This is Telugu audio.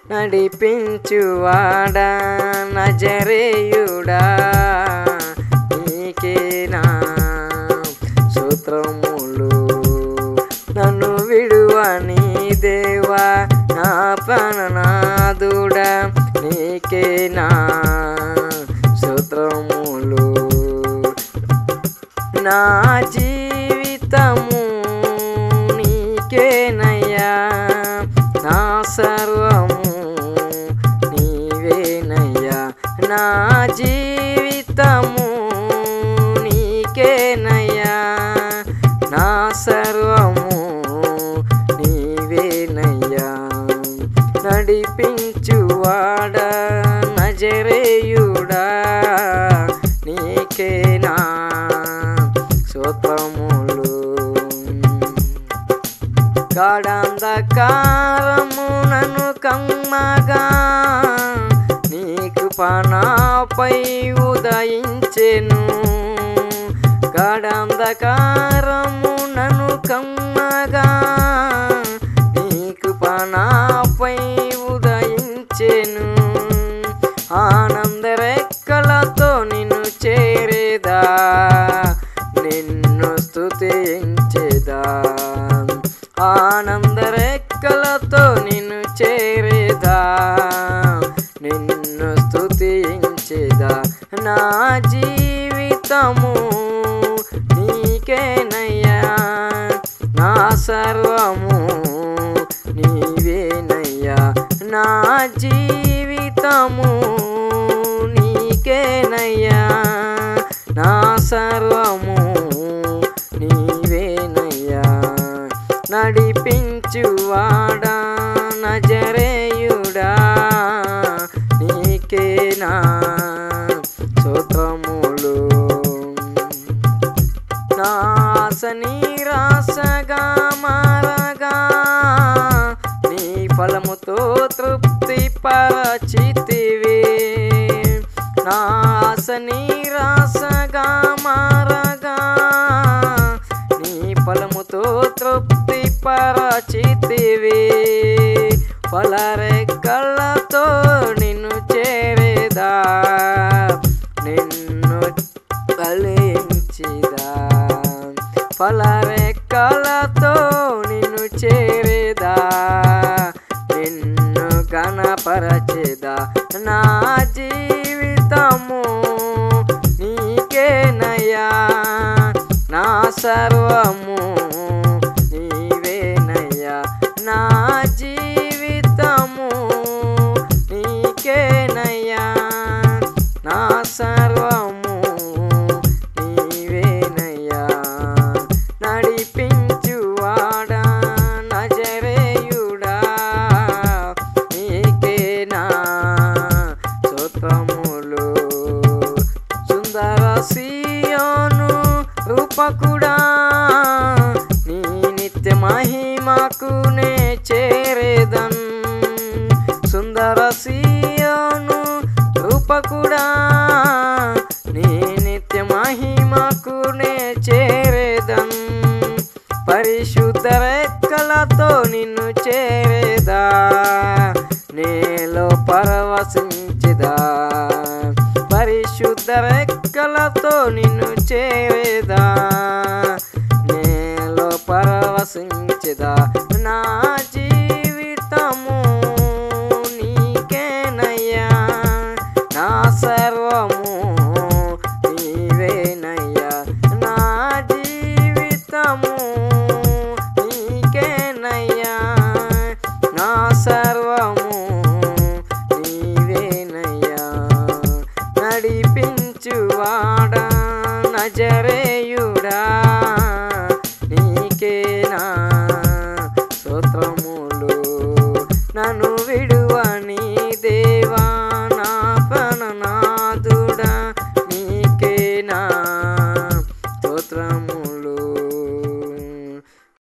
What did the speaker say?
నడిపించువాడా నజరేయుడా నీకేనా సూత్రములు నన్ను విడువని దేవా నా ప్రాణనాథుడా నీకేనా సూత్రములు నా జీవితము నీకేనయ్యా నా సర్వము నీవేనయ్యా నా జీవితము నీకేనయ్యా నా సర్వము నీవేనయ్యా నడిపించువాడా నజరేయుడా నీకేనా స్తోత్రములు గాఢంధకారమునను కమ్మగా నీకు పనాపై ఉదయించెను గాఢంధకారమునను కమ్మగా నీకు పనాపై ఉదయించెను ఆనందరెక్కలతో నిన్ను చేరేదా నిన్ను స్తుతించేదా ఆనందరెక్కలతో నిన్ను చేరేదా నిన్ను స్తుతించేదా నా జీవితము నీకేనయ్యా నా సర్వము నీవేనయ్యా నా జీవితము నీకేనయ్యా నా సర్వము నీవేనయ్యా నడిపించువాడా నజరేయుడా నీకేనా స్తోత్రములు నాస నీరాసగా మారగా నీ ఫలముతో తృప్తి పరచితివి నాస నీరాసగా మారగా నీ ఫలముతో తృప్తి పరచితివి పలరెక్కలతో నిన్ను చేరేదా నిన్ను ఫలించిదా ఫలరెక్కలతో నిన్ను చేరేదా నిన్ను గణపరచేదా నా జీవితము నీకేనయ్యా నా సర్వము నీవేనయ్యా నా జీవితము నీకేనయ్యా నా సర్వము నీవేనయ్యా నడిపించువాడా నజరేయుడా నీకేనా స్తోత్రములు సుందర సియోను రూపకుడా నీ నిత్య మహిమకు నే చేరేదన్ సుందర సియోను రూపకుడా నీ నిత్య మహిమకు నే చేరేదన్ పరిశుద్ధ రెక్కలతో నిన్ను చేరేదా నేలో పరవశించదా పరిశుద్ధ రెక్కలతో నిన్ను చేరేదా నేలో పరవశించదా నా జీవితము నీకేనయ్యా నా సర్వము నీవేనయ్యా నా జీవితము నీకేనయ్యా నా సర్వము నీవేనయ్యా నడిపించువాడా నజరేయుడా